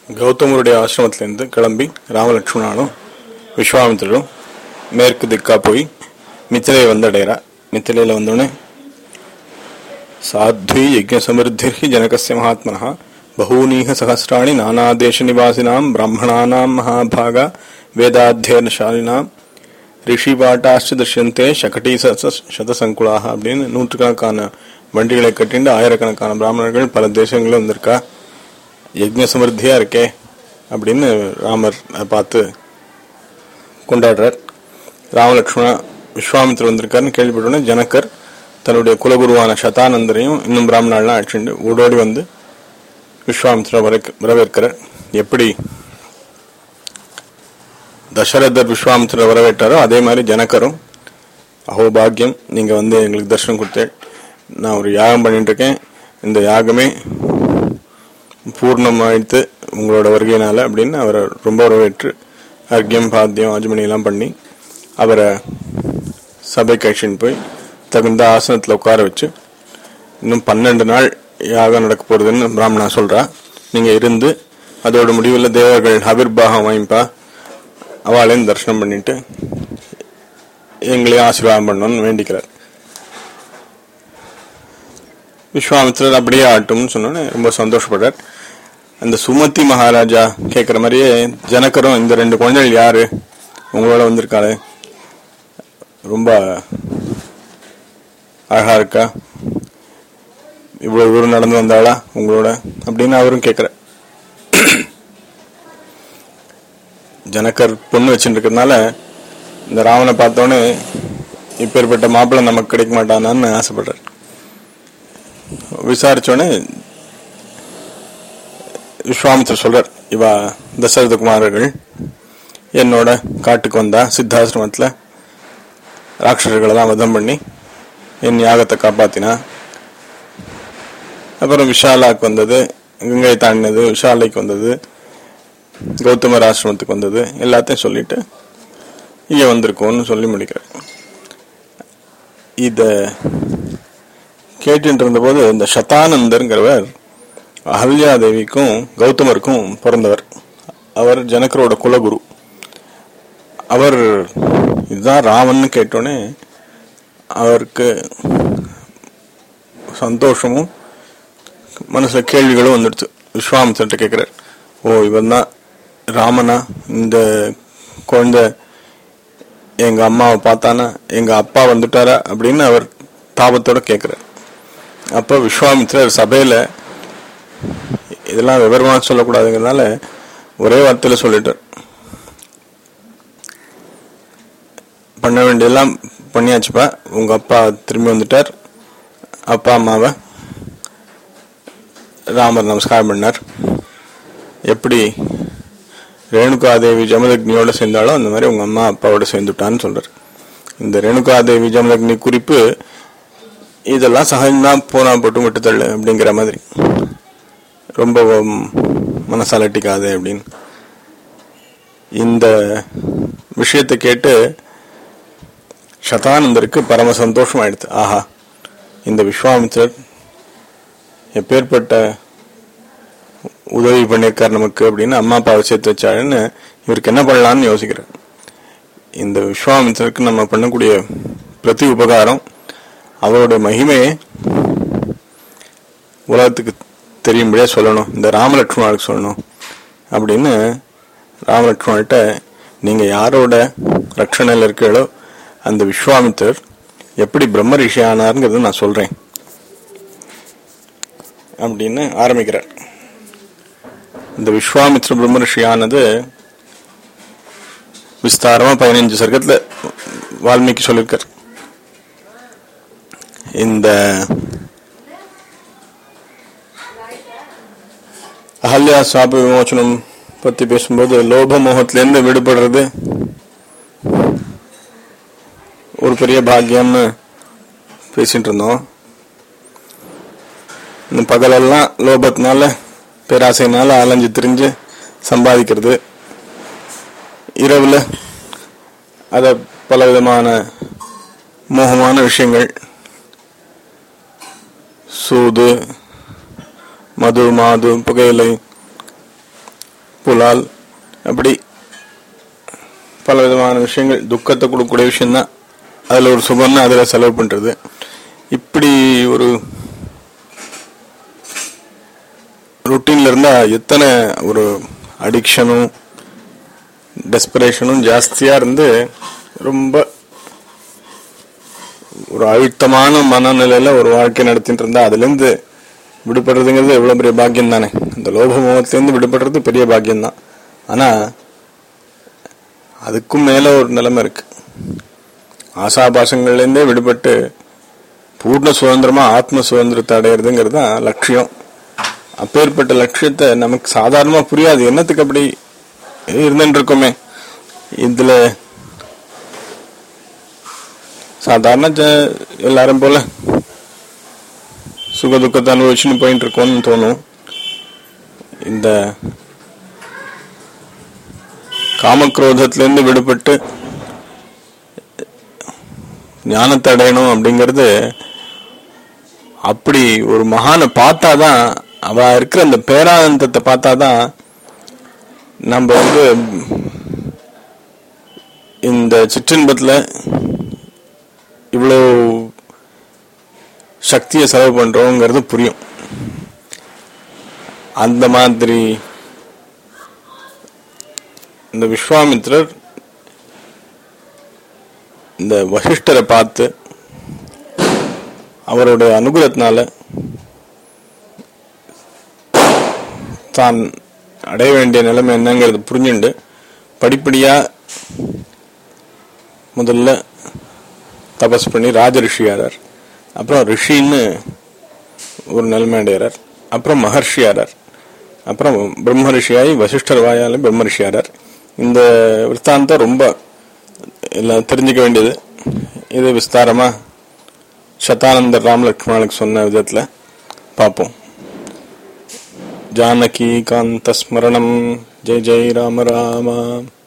கௌதமருடைய ஆசிரமத்திலேருந்து கிளம்பி ராமலட்சுமணனும் விஸ்வாமித்திரரும் மேற்கு திக்கா போய் மித்திலையை வந்து அடைகிறா மித்திலையில் வந்தோடனே சாத்வி யஜ்ஞ சமிருத்திர்ஹி ஜனகஸ்ய மகாத்மனः பகூனீக சகசிராணி நானாதேச நிவாசினாம் பிராமணானாம் மகாபாகா வேதாத்தியனசாலினாம் ரிஷிபாட்டாஷ்ட திருஷ்யந்தே சகட்டி சதசங்குலாக அப்படின்னு நூற்றுக்கணக்கான வண்டிகளை கட்டிண்டு ஆயிரக்கணக்கான பிராமணர்கள் பல தேசங்களும் வந்திருக்கா யஜ்ஞ சமிருத்தியா இருக்கே அப்படின்னு ராமர் அதை பார்த்து கொண்டாடுறார் ராமலட்சுமண விஸ்வாமித்திரர் வந்திருக்காருன்னு கேள்விப்பட்டோன்னே ஜனகர் தன்னுடைய குலகுருவான சதானந்தரையும் இன்னும் பிராமணாலாம் அழைச்சிட்டு ஓடோடி வந்து விஸ்வாமித்திர வரவேற்கிறார் எப்படி தசரதர் விஸ்வாமித்திர வரவேற்றாரோ அதே மாதிரி ஜனகரும் அஹோபாகியம் நீங்க வந்து எங்களுக்கு தரிசனம் கொடுத்தேன் நான் ஒரு யாகம் பண்ணிட்டு இருக்கேன் இந்த யாகமே பூர்ணமாயிடுத்து உங்களோட வருகையினால அப்படின்னு அவரை ரொம்ப வரவேற்று அர்க்கியம் பாத்தியம் ஆஜமணி எல்லாம் பண்ணி அவரை சபை கழிச்சின்னு போய் தகுந்த ஆசனத்தில் உட்கார வச்சு இன்னும் பன்னெண்டு நாள் யாகம் நடக்க போறதுன்னு பிராமணா சொல்றா நீங்க இருந்து அதோட முடிவில் தேவர்கள் ஹபிர்பாகம் வாங்கிப்பா அவளையும் தரிசனம் பண்ணிட்டு எங்களையும் ஆசீர்வாதம் பண்ணணும்னு வேண்டிக்கிறார் விஸ்வாமித்திரர் அப்படியே ஆட்டும்னு சொன்னோன்னே ரொம்ப சந்தோஷப்படுறார் அந்த சுமதி மகாராஜா கேட்குற மாதிரியே ஜனக்கரும் இந்த ரெண்டு குழந்தைகள் யாரு உங்களோட வந்திருக்காளே ரொம்ப அழகா இருக்கா இவ்வளவு தூரம் நடந்து வந்தாளா உங்களோட அப்படின்னு அவரும் கேட்குற ஜனக்கர் பொண்ணு வச்சுட்டு இருக்கிறதுனால இந்த ராவனை பார்த்தோன்னே இப்பேற்பட்ட மாப்பிள்ளை நமக்கு கிடைக்க மாட்டானான்னு ஆசைப்படுறார் விசாரிச்சோடனே விஸ்வாமித்திர சொல்றார் இவா தசரத குமாரர்கள் என்னோட காட்டுக்கு வந்தா சித்தாசிரமத்தில் ராட்சசர்களை தான் வதம் பண்ணி என் யாகத்தை காப்பாத்தினா அப்புறம் விஷாலாக்கு வந்தது கங்கை தாண்டினது விஷாலைக்கு வந்தது கௌதமர் ஆசிரமத்துக்கு வந்தது எல்லாத்தையும் சொல்லிட்டு இங்க வந்திருக்கோம்னு சொல்லி முடிக்கிறார் இத கேட்டுட்டு இருந்தபோது இந்த சதானந்தர்ங்கிறவர் அகல்யா தேவிக்கும் கௌதமருக்கும் பிறந்தவர் அவர் ஜனகரோட குலகுரு அவர் இதுதான் ராமன்னு கேட்டோன்னே அவருக்கு சந்தோஷமும் மனசுல கேள்விகளும் வந்துடுச்சு விஸ்வாமித்திரட்ட கேட்கிறார் ஓ இவன் தான் ராமனா இந்த குழந்தை எங்க அம்மாவை பார்த்தானா எங்க அப்பா வந்துட்டாரா அப்படின்னு அவர் தாபத்தோட கேட்கிறார் அப்ப விஸ்வாமித்திரர் சபையில இதெல்லாம் விவரமா சொல்லக்கூடாதுங்கிறதுனால ஒரே வார்த்தையில சொல்லிட்டார் பண்ண வேண்டியதெல்லாம் பண்ணியாச்சுப்பா உங்க அப்பா திரும்பி வந்துட்டார் அப்பா அம்மாவை ராமர் நமஸ்காரம் பண்ணார் எப்படி ரேணுகாதேவி ஜமதக்னியோட சேர்ந்தாலோ அந்த மாதிரி உங்க அம்மா அப்பாவோட சேர்ந்துட்டான்னு சொல்றார் இந்த ரேணுகாதேவி ஜமதக்னி குறிப்பு இதெல்லாம் சகஜம்தான் போனா போட்டு விட்டு தள்ளு அப்படிங்கிற மாதிரி ரொம்ப மனசாலட்டிக்காது அப்படின்னு இந்த விஷயத்தை கேட்டு சதானந்தருக்கு பரம சந்தோஷம் ஆயிடுது ஆஹா இந்த விஸ்வாமித்திரர் எப்பேற்பட்ட உதவி பண்ணியிருக்கார் நமக்கு அப்படின்னு அம்மா அப்பாவை சேர்த்து வச்சாருன்னு இவருக்கு என்ன பண்ணலாம்னு யோசிக்கிறார் இந்த விஸ்வாமித்திரருக்கு நம்ம பண்ணக்கூடிய பிரதி உபகாரம் அவருடைய மகிமையை உலகத்துக்கு தெரியும்படியா சொல்லணும் இந்த ராமலட்சுமணனுக்கு சொல்லணும் அப்படின்னு ராமலட்சுமணர்கிட்ட நீங்க யாரோட ரட்சணையில் இருக்கீங்களோ அந்த விஸ்வாமித்தர் எப்படி பிரம்ம ரிஷி ஆனாருங்கிறத நான் சொல்றேன் அப்படின்னு ஆரம்பிக்கிறார் இந்த விஸ்வாமித்ர பிரம்ம ரிஷி ஆனது விஸ்தாரமா பதினஞ்சு சர்க்கத்துல வால்மீகி சொல்லியிருக்கார் இந்த அகல்யா சாப விமோச்சனம் பத்தி பேசும்போது லோப மோகத்திலேருந்து விடுபடுறது ஒரு பெரிய பாக்கியம்னு பேசிட்டு இருந்தோம் இந்த பகலெல்லாம் லோபத்தினால பேராசைனால அலைஞ்சு திரிஞ்சு சம்பாதிக்கிறது இரவுல அத பல விதமான மோகமான விஷயங்கள் சூது மது மாது புகையிலை புலால் அப்படி பல விதமான விஷயங்கள் துக்கத்தை கொடுக்கக்கூடிய விஷயம்தான் அதில் ஒரு சுகம்னா அதில் செலவு பண்ணுறது இப்படி ஒரு ருட்டீன்ல இருந்தா எத்தனை ஒரு அடிக்ஷனும் டெஸ்பரேஷனும் ஜாஸ்தியா இருந்து ரொம்ப ஒரு அழுத்தமான மனநிலையில ஒரு வாழ்க்கை நடத்திட்டு இருந்தா அதுல இருந்து விடுபடுறதுங்கிறது எவ்வளவு பெரிய பாக்கியம் தானே அந்த லோப மோகத்திலிருந்து விடுபடுறது பெரிய பாக்கியம் தான் ஆனா அதுக்கும் மேல ஒரு நிலைமை இருக்கு ஆசாபாசங்கள்ல இருந்தே விடுபட்டு பூர்ண சுதந்திரமா ஆத்ம சுதந்திரத்தை அடையிறதுங்கிறது தான் லட்சியம் அப்பேற்பட்ட லட்சியத்தை நமக்கு சாதாரணமா புரியாது என்னத்துக்கு அப்படி இருந்துட்டு இருக்கோமே இதுல சாதாரண ஜ- எல்லாரும் போல சுக துக்கத்தை அனுபவிச்சுன்னு போயிட்டு இருக்கோம்னு தோணும் இந்த காமக்ரோதத்திலிருந்து விடுபட்டு ஞானத்தை அடையணும் அப்படிங்கிறது அப்படி ஒரு மகானை பார்த்தாதான் அவ இருக்கிற அந்த பேரானந்தத்தை பார்த்தாதான் நம்ம வந்து இந்த சிற்றின்பத்துல இவ்வளோ சக்தியை செலவு பண்றோங்கிறது புரியும் அந்த மாதிரி இந்த விஸ்வாமித்ரர் இந்த வசிஷ்டரை பார்த்து அவருடைய அனுகிரகத்தினால தான் அடைய வேண்டிய நிலைமை என்னங்கிறது புரிஞ்சுண்டு படிப்படியா முதல்ல தபஸ் பண்ணி ராஜ ரிஷி ஆறார் அப்புறம் ரிஷின்னு ஒரு நிலைமை அடைகிறார் அப்புறம் மகர்ஷி ஆறார் அப்புறம் பிரம்ம ரிஷியாகி வசிஷ்டர் வாயால பிரம்ம ரிஷி ஆறார் இந்த விற்த்தாந்தம் ரொம்ப எல்லாம் தெரிஞ்சுக்க வேண்டியது இது விஸ்தாரமா சதானந்தர் ராமலக்ஷ்மணனுக்கு சொன்ன விதத்துல பார்ப்போம் ஜானகி காந்த ஸ்மரணம் ஜெய் ஜெய் ராம ராமா